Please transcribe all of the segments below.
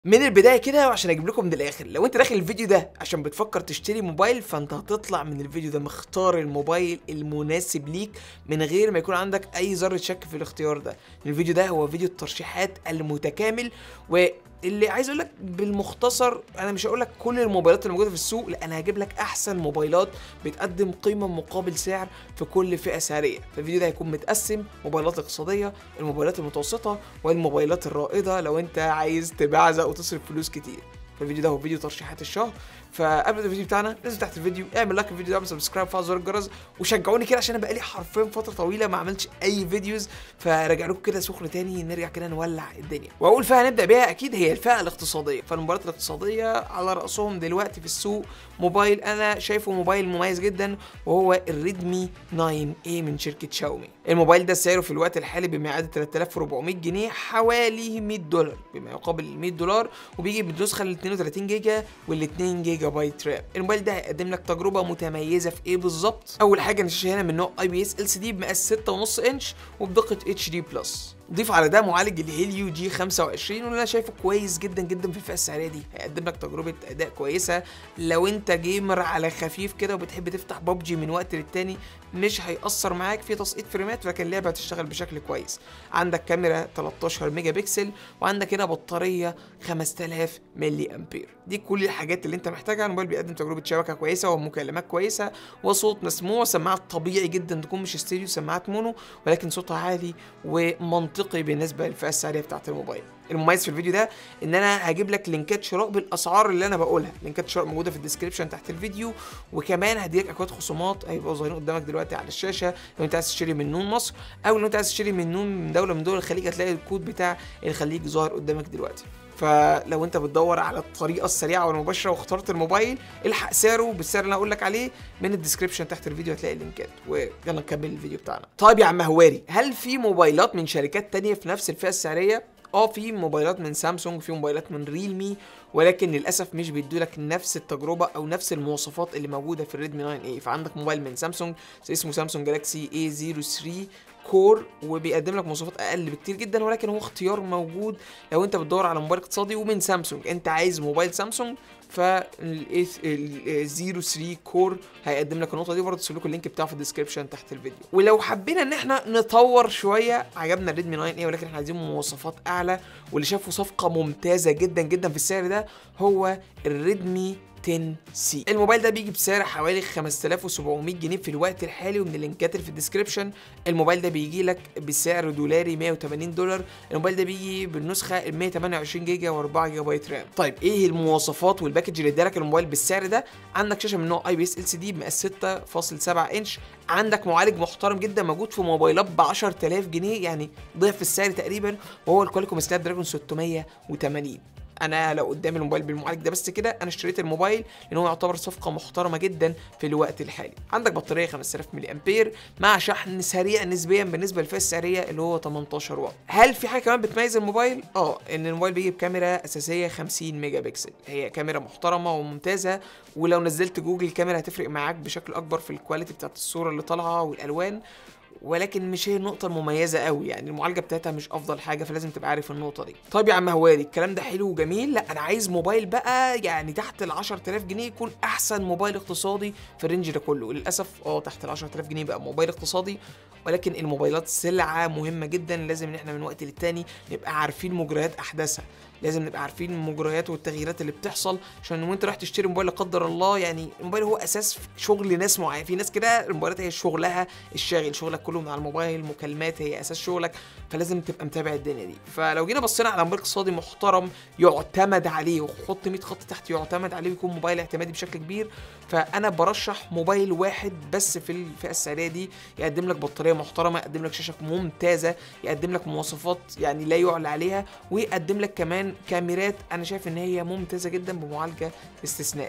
من البدايه كده وعشان اجيب لكم من الاخر لو انت داخل الفيديو ده عشان بتفكر تشتري موبايل فانت هتطلع من الفيديو ده مختار الموبايل المناسب ليك من غير ما يكون عندك اي ذره شك في الاختيار ده الفيديو ده هو فيديو الترشيحات المتكامل واللي عايز اقول لك بالمختصر انا مش هقول لك كل الموبايلات اللي موجوده في السوق لا انا هجيب لك احسن موبايلات بتقدم قيمه مقابل سعر في كل فئه سعريه فالفيديو ده هيكون متقسم موبايلات اقتصاديه الموبايلات المتوسطه والموبايلات الرائده لو انت عايز تبعزق وتصرف فلوس كتير فالفيديو ده هو فيديو ترشيحات الشهر فقبل الفيديو بتاعنا نزل تحت الفيديو اعمل لايك الفيديو ده اعمل سبسكرايب وفعل زر الجرس وشجعوني كده عشان انا بقالي حرفيا فتره طويله ما عملتش اي فيديوز فراجع لكم كده سخن تاني نرجع كده نولع الدنيا واول فئه هنبدا بيها اكيد هي الفئه الاقتصاديه فالمباريات الاقتصاديه على راسهم دلوقتي في السوق موبايل انا شايفه موبايل مميز جدا وهو الريدمي 9 a من شركه شاومي الموبايل ده سعره في الوقت الحالي بما يعادل 3400 جنيه حوالي 100 دولار بما يقابل 100 دولار وبيجي بالنسخه ال 32 جيجا وال 2 جيجا بايت رام الموبايل ده هيقدم لك تجربه متميزه في ايه بالظبط اول حاجه ان الشاشه هنا من نوع اي بي اس ال سي دي بمقاس 6.5 انش وبدقه اتش دي بلس ضيف على ده معالج الهيليو جي 25 واللي انا شايفه كويس جدا جدا في الفئه السعريه دي هيقدم لك تجربه اداء كويسه لو انت جيمر على خفيف كده وبتحب تفتح ببجي من وقت للتاني مش هيأثر معاك في تسقيط فريمات لكن اللعبه هتشتغل بشكل كويس عندك كاميرا 13 ميجا بكسل وعندك هنا بطاريه 5000 ملي امبير دي كل الحاجات اللي انت محتاجها الموبايل بيقدم تجربه شبكه كويسه ومكالمات كويسه وصوت مسموع سماعات طبيعي جدا تكون مش استديو سماعات مونو ولكن صوتها عالي ومنطقي بالنسبه للفئه السعريه بتاعت الموبايل المميز في الفيديو ده ان انا هجيب لك لينكات شراء بالاسعار اللي انا بقولها لينكات شراء موجوده في الديسكربشن تحت الفيديو وكمان هديلك اكواد خصومات هيبقوا ظاهرين قدامك دلوقتي على الشاشه لو انت عايز تشتري من نون مصر او لو انت عايز تشتري من نون من دوله من دول الخليج هتلاقي الكود بتاع الخليج ظاهر قدامك دلوقتي فلو انت بتدور على الطريقه السريعه والمباشره واخترت الموبايل الحق سعره بالسعر اللي انا هقول لك عليه من الديسكربشن تحت الفيديو هتلاقي اللينكات ويلا نكمل الفيديو بتاعنا طيب يا عم هواري هل في موبايلات من شركات تانية في نفس الفئه السعريه اه في موبايلات من سامسونج في موبايلات من ريلمي ولكن للاسف مش بيدولك نفس التجربه او نفس المواصفات اللي موجوده في الريدمي 9 a فعندك موبايل من سامسونج اسمه سامسونج جالاكسي A03 كور وبيقدم لك مواصفات اقل بكتير جدا ولكن هو اختيار موجود لو انت بتدور على موبايل اقتصادي ومن سامسونج انت عايز موبايل سامسونج فال 03 كور هيقدم لك النقطه دي برضه تسيب لكم اللينك بتاعه في الديسكربشن تحت الفيديو ولو حبينا ان احنا نطور شويه عجبنا الريدمي 9 ايه ولكن احنا عايزين مواصفات اعلى واللي شافه صفقه ممتازه جدا جدا في السعر ده هو الريدمي 10 سي الموبايل ده بيجي بسعر حوالي 5700 جنيه في الوقت الحالي ومن اللينكات اللي في الديسكربشن الموبايل ده بيجي لك بسعر دولاري 180 دولار الموبايل ده بيجي بالنسخه ال 128 جيجا و4 جيجا بايت رام طيب ايه المواصفات والباكج اللي ادالك الموبايل بالسعر ده عندك شاشه من نوع اي بي اس ال سي دي بمقاس 6.7 انش عندك معالج محترم جدا موجود في موبايلات ب 10000 جنيه يعني ضعف السعر تقريبا وهو الكواليكوم سناب دراجون 680 انا لو قدامي الموبايل بالمعالج ده بس كده انا اشتريت الموبايل لان هو يعتبر صفقه محترمه جدا في الوقت الحالي عندك بطاريه 5000 ملي امبير مع شحن سريع نسبيا بالنسبه للفئه السعريه اللي هو 18 واط هل في حاجه كمان بتميز الموبايل اه ان الموبايل بيجي بكاميرا اساسيه 50 ميجا بكسل هي كاميرا محترمه وممتازه ولو نزلت جوجل الكاميرا هتفرق معاك بشكل اكبر في الكواليتي بتاعت الصوره اللي طالعه والالوان ولكن مش هي النقطة المميزة قوي يعني المعالجة بتاعتها مش أفضل حاجة فلازم تبقى عارف النقطة دي. طيب يا عم هواري الكلام ده حلو وجميل لا أنا عايز موبايل بقى يعني تحت ال 10000 جنيه يكون أحسن موبايل اقتصادي في الرينج ده كله للأسف أه تحت ال 10000 جنيه بقى موبايل اقتصادي ولكن الموبايلات سلعة مهمة جدا لازم إن إحنا من وقت للتاني نبقى عارفين مجريات أحداثها لازم نبقى عارفين المجريات والتغييرات اللي بتحصل عشان وانت رايح تشتري موبايل لا قدر الله يعني الموبايل هو اساس شغل ناس معينه في ناس كده الموبايلات هي شغلها الشاغل شغلك كله من على الموبايل مكالمات هي اساس شغلك فلازم تبقى متابع الدنيا دي فلو جينا بصينا على موبايل اقتصادي محترم يعتمد عليه وحط 100 خط تحت يعتمد عليه ويكون موبايل اعتمادي بشكل كبير فانا برشح موبايل واحد بس في الفئه السعريه دي يقدم لك بطاريه محترمه يقدم لك شاشه ممتازه يقدم لك مواصفات يعني لا يعلى عليها ويقدم لك كمان كاميرات انا شايف ان هي ممتازه جدا بمعالجه استثنائيه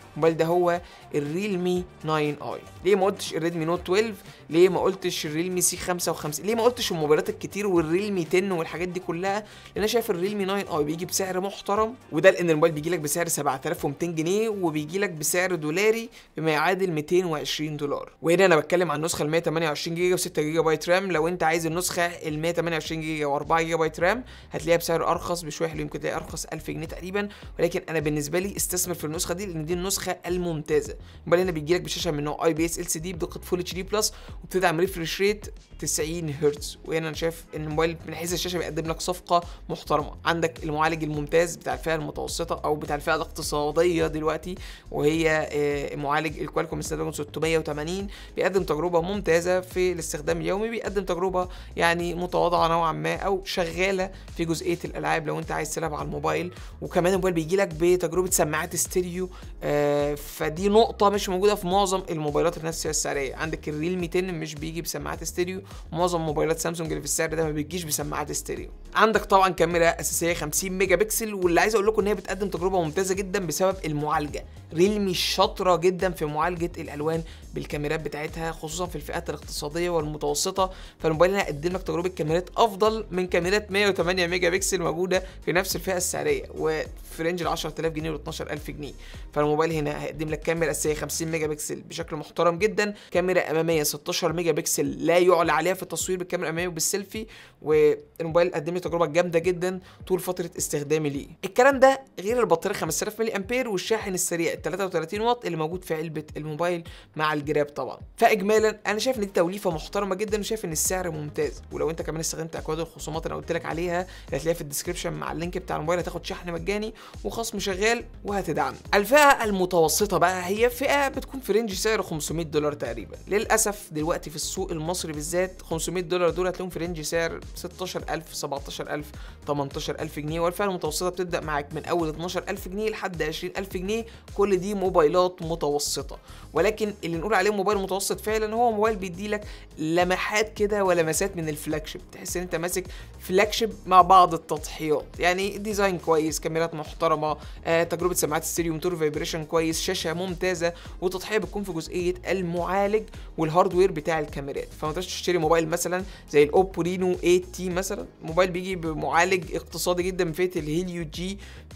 الموبايل ده هو الريلمي 9 اي ليه ما قلتش الريدمي نوت 12 ليه ما قلتش الريلمي سي 55 ليه ما قلتش الموبايلات الكتير والريلمي 10 والحاجات دي كلها لان انا شايف الريلمي 9 اي بيجي بسعر محترم وده لان الموبايل بيجي لك بسعر 7200 جنيه وبيجي لك بسعر دولاري بما يعادل 220 دولار وهنا انا بتكلم عن النسخه ال 128 جيجا و6 جيجا بايت رام لو انت عايز النسخه ال 128 جيجا و4 جيجا بايت رام هتلاقيها بسعر ارخص بشويه حلو يمكن تلاقي ارخص 1000 جنيه تقريبا ولكن انا بالنسبه لي استثمر في النسخه دي لان دي النسخه الممتازه الموبايل هنا بيجي لك بشاشه من نوع اي بي اس ال سي دي بدقه فول اتش دي بلس وبتدعم ريفرش ريت 90 هرتز وهنا انا شايف ان الموبايل من حيث الشاشه بيقدم لك صفقه محترمه عندك المعالج الممتاز بتاع الفئه المتوسطه او بتاع الفئه الاقتصاديه دلوقتي وهي آه، معالج الكوالكوم سناب 680 بيقدم تجربه ممتازه في الاستخدام اليومي بيقدم تجربه يعني متواضعه نوعا ما او شغاله في جزئيه الالعاب لو انت عايز تلعب على الموبايل وكمان الموبايل بيجي لك بتجربه سماعات ستيريو آه، فدي نقطه مش موجوده في معظم الموبايلات اللي نفس الفئة السعريه عندك الريلمي 10 مش بيجي بسماعات ستيريو معظم موبايلات سامسونج اللي في السعر ده ما بتجيش بسماعات ستيريو عندك طبعا كاميرا اساسيه 50 ميجا بكسل واللي عايز اقول لكم ان هي بتقدم تجربه ممتازه جدا بسبب المعالجه ريلمي شاطره جدا في معالجه الالوان بالكاميرات بتاعتها خصوصا في الفئات الاقتصاديه والمتوسطه فالموبايل هنا هيقدم لك تجربه كاميرات افضل من كاميرات 108 ميجا بكسل موجوده في نفس الفئه السعريه وفي رينج ال 10000 جنيه وال 12000 جنيه فالموبايل هنا هيقدم لك كاميرا اساسيه 50 ميجا بكسل بشكل محترم جدا كاميرا اماميه 16 ميجا بكسل لا يعلى عليها في التصوير بالكاميرا الاماميه وبالسيلفي والموبايل قدم لي تجربه جامده جدا طول فتره استخدامي ليه الكلام ده غير البطاريه 5000 ملي امبير والشاحن السريع 33 واط اللي موجود في علبه الموبايل مع الجراب طبعا فاجمالا انا شايف ان دي توليفه محترمه جدا وشايف ان السعر ممتاز ولو انت كمان استخدمت اكواد الخصومات اللي انا قلت لك عليها اللي هتلاقيها في الديسكربشن مع اللينك بتاع الموبايل هتاخد شحن مجاني وخصم شغال وهتدعم الفئه المتوسطه بقى هي فئه بتكون في رينج سعر 500 دولار تقريبا للاسف دلوقتي في السوق المصري بالذات 500 دولار دول هتلاقيهم في رينج سعر 16000 17000 18000 جنيه والفئه المتوسطه بتبدا معاك من اول 12000 جنيه لحد 20000 جنيه كل دي موبايلات متوسطه ولكن اللي نقول عليه موبايل متوسط فعلا هو موبايل بيدي لك لمحات كده ولمسات من الفلاج شيب تحس ان انت ماسك فلاج شيب مع بعض التضحيات يعني ديزاين كويس كاميرات محترمه آه، تجربه سماعات ستيريو موتور فايبريشن كويس شاشه ممتازه وتضحيه بتكون في جزئيه المعالج والهاردوير بتاع الكاميرات فما تقدرش تشتري موبايل مثلا زي الاوبو رينو 8 تي مثلا موبايل بيجي بمعالج اقتصادي جدا من فئه الهيليو جي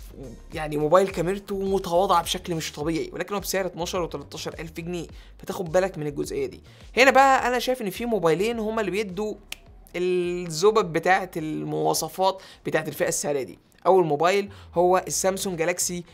يعني موبايل كاميرته متواضعه بشكل مش طبيعي ولكن هو بسعر 12 و 13 الف جنيه فتاخد بالك من الجزئيه دي هنا بقى انا شايف ان في موبايلين هما اللي بيدوا الزبب بتاعه المواصفات بتاعه الفئه السعريه دي اول موبايل هو السامسونج جالاكسي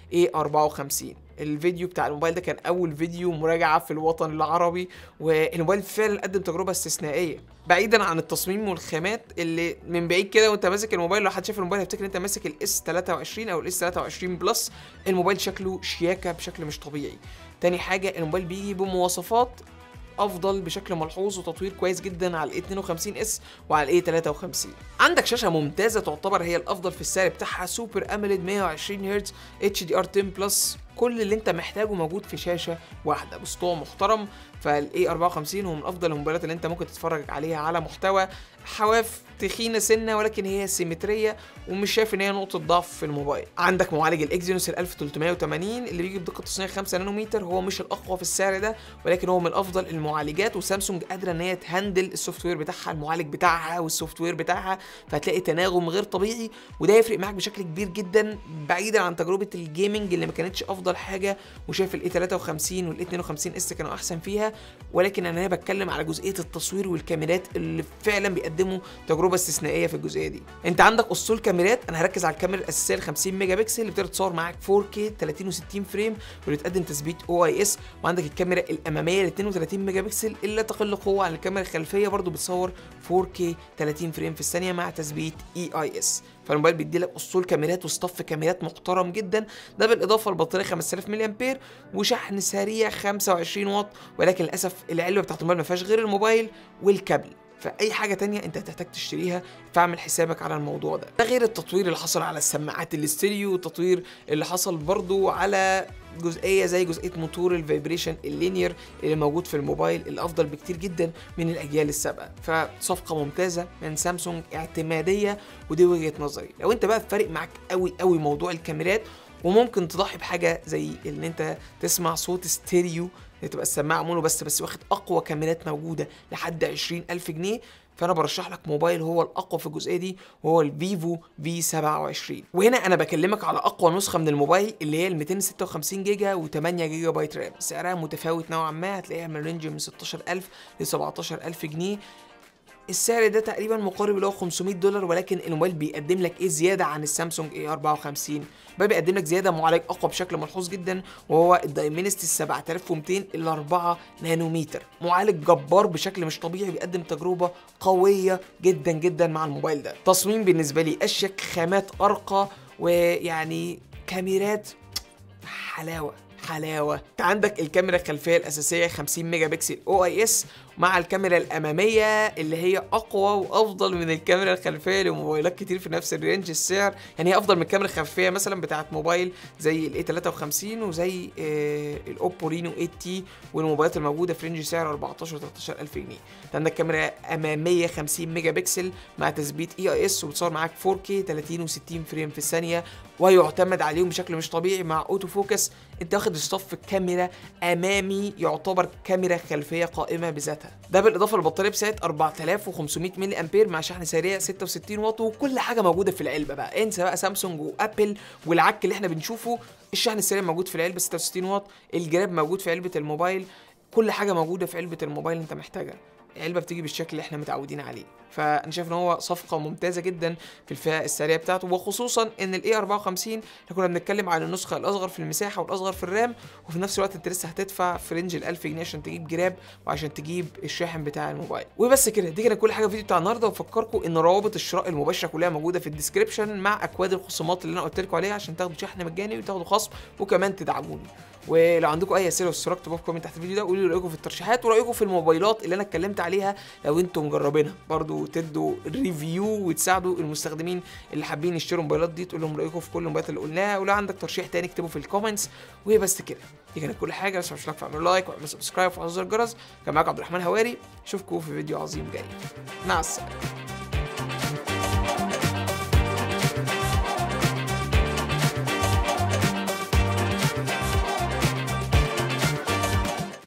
A54 الفيديو بتاع الموبايل ده كان اول فيديو مراجعه في الوطن العربي والموبايل فعلا قدم تجربه استثنائيه بعيدا عن التصميم والخامات اللي من بعيد كده وانت ماسك الموبايل لو حد شاف الموبايل هيفتكر انت ماسك الاس 23 او الاس 23 بلس الموبايل شكله شياكه بشكل مش طبيعي تاني حاجه الموبايل بيجي بمواصفات افضل بشكل ملحوظ وتطوير كويس جدا على الاي 52 اس وعلى الاي 53 عندك شاشه ممتازه تعتبر هي الافضل في السعر بتاعها سوبر اميليد 120 هرتز اتش دي ار 10 بلس كل اللي انت محتاجه موجود في شاشه واحده بسطوع محترم فالاي 54 هو من افضل الموبايلات اللي انت ممكن تتفرج عليها على محتوى حواف تخينه سنه ولكن هي سيمتريه ومش شايف ان هي نقطه ضعف في الموبايل عندك معالج الاكزينوس ال 1380 اللي بيجي بدقه تصنيع 5 نانومتر هو مش الاقوى في السعر ده ولكن هو من افضل المعالجات وسامسونج قادره ان هي تهندل السوفت وير بتاعها المعالج بتاعها والسوفت وير بتاعها فهتلاقي تناغم غير طبيعي وده يفرق معاك بشكل كبير جدا بعيدا عن تجربه الجيمنج اللي ما كانتش افضل حاجه وشايف الاي 53 والاي 52 اس كانوا احسن فيها ولكن انا هنا بتكلم على جزئيه التصوير والكاميرات اللي فعلا بيقدموا تجربه استثنائيه في الجزئيه دي انت عندك اسطول كاميرات انا هركز على الكاميرا الاساسيه ال 50 ميجا بكسل اللي بتقدر تصور معاك 4K 30 و60 فريم واللي بتقدم تثبيت او اي اس وعندك الكاميرا الاماميه ال 32 ميجا بكسل اللي لا تقل قوه عن الكاميرا الخلفيه برضو بتصور 4K 30 فريم في الثانيه مع تثبيت اي اي اس فالموبايل بيدي لك اسطول كاميرات وصف كاميرات محترم جدا ده بالاضافه لبطاريه 5000 ملي امبير وشحن سريع 25 واط ولكن للاسف العلبه بتاعت الموبايل ما فيهاش غير الموبايل والكابل فاي حاجه تانية انت هتحتاج تشتريها فاعمل حسابك على الموضوع ده ده غير التطوير اللي حصل على السماعات الاستيريو والتطوير اللي حصل برضو على جزئيه زي جزئيه موتور الفايبريشن اللينير اللي موجود في الموبايل الافضل بكتير جدا من الاجيال السابقه فصفقه ممتازه من سامسونج اعتماديه ودي وجهه نظري لو انت بقى فارق معاك قوي قوي موضوع الكاميرات وممكن تضحي بحاجه زي ان انت تسمع صوت ستيريو تبقى السماعه مونو بس بس واخد اقوى كاميرات موجوده لحد 20000 جنيه فانا برشح لك موبايل هو الاقوى في الجزئيه دي وهو الفيفو في 27 وهنا انا بكلمك على اقوى نسخه من الموبايل اللي هي ال 256 جيجا و8 جيجا بايت رام سعرها متفاوت نوعا ما هتلاقيها من رينج من 16000 ل 17000 جنيه السعر ده تقريبا مقارب اللي هو 500 دولار ولكن الموبايل بيقدم لك ايه زياده عن السامسونج اي 54 بقى بيقدم لك زياده معالج اقوى بشكل ملحوظ جدا وهو الدايمنستي 7200 ال 4 نانومتر معالج جبار بشكل مش طبيعي بيقدم تجربه قويه جدا جدا مع الموبايل ده تصميم بالنسبه لي اشيك خامات ارقى ويعني كاميرات حلاوه حلاوه انت عندك الكاميرا الخلفيه الاساسيه 50 ميجا بكسل او اي اس مع الكاميرا الاماميه اللي هي اقوى وافضل من الكاميرا الخلفيه لموبايلات كتير في نفس الرينج السعر يعني هي افضل من الكاميرا الخلفيه مثلا بتاعت موبايل زي الاي 53 وزي آه الاوبو رينو 8 تي والموبايلات الموجوده في رينج سعر 14 13000 جنيه انت عندك كاميرا اماميه 50 ميجا بكسل مع تثبيت اي اي اس وبتصور معاك 4K 30 و60 فريم في الثانيه ويعتمد عليهم بشكل مش طبيعي مع اوتو فوكس انت واخد اصطف كاميرا امامي يعتبر كاميرا خلفيه قائمه بذاتها ده بالاضافه للبطاريه بسعه 4500 ملي امبير مع شحن سريع 66 واط وكل حاجه موجوده في العلبه بقى انسى بقى سامسونج وابل والعك اللي احنا بنشوفه الشحن السريع موجود في العلبه 66 واط الجراب موجود في علبه الموبايل كل حاجه موجوده في علبه الموبايل انت محتاجها العلبه بتيجي بالشكل اللي احنا متعودين عليه فانا شايف ان هو صفقه ممتازه جدا في الفئه السعريه بتاعته وخصوصا ان الاي 54 احنا كنا بنتكلم عن النسخه الاصغر في المساحه والاصغر في الرام وفي نفس الوقت انت لسه هتدفع في رينج ال 1000 جنيه عشان تجيب جراب وعشان تجيب الشاحن بتاع الموبايل وبس كده دي كانت كل حاجه في الفيديو بتاع النهارده وافكركم ان روابط الشراء المباشره كلها موجوده في الديسكربشن مع اكواد الخصومات اللي انا قلت لكم عليها عشان تاخدوا شحن مجاني وتاخدوا خصم وكمان تدعموني ولو عندكم اي اسئله واستفسارات اكتبوها في كومنت تحت الفيديو ده قولوا لي رايكم في الترشيحات ورايكم في الموبايلات اللي انا اتكلمت عليها لو انتم مجربينها برضو تدوا ريفيو وتساعدوا المستخدمين اللي حابين يشتروا الموبايلات دي تقول لهم رايكم في كل الموبايلات اللي قلناها ولو عندك ترشيح تاني اكتبه في الكومنتس وهي بس كده دي كانت كل حاجه بس مش لايك فاعملوا لايك واعملوا سبسكرايب وفعلوا زر الجرس كان معاكم عبد الرحمن هواري اشوفكم في فيديو عظيم جاي مع السلامه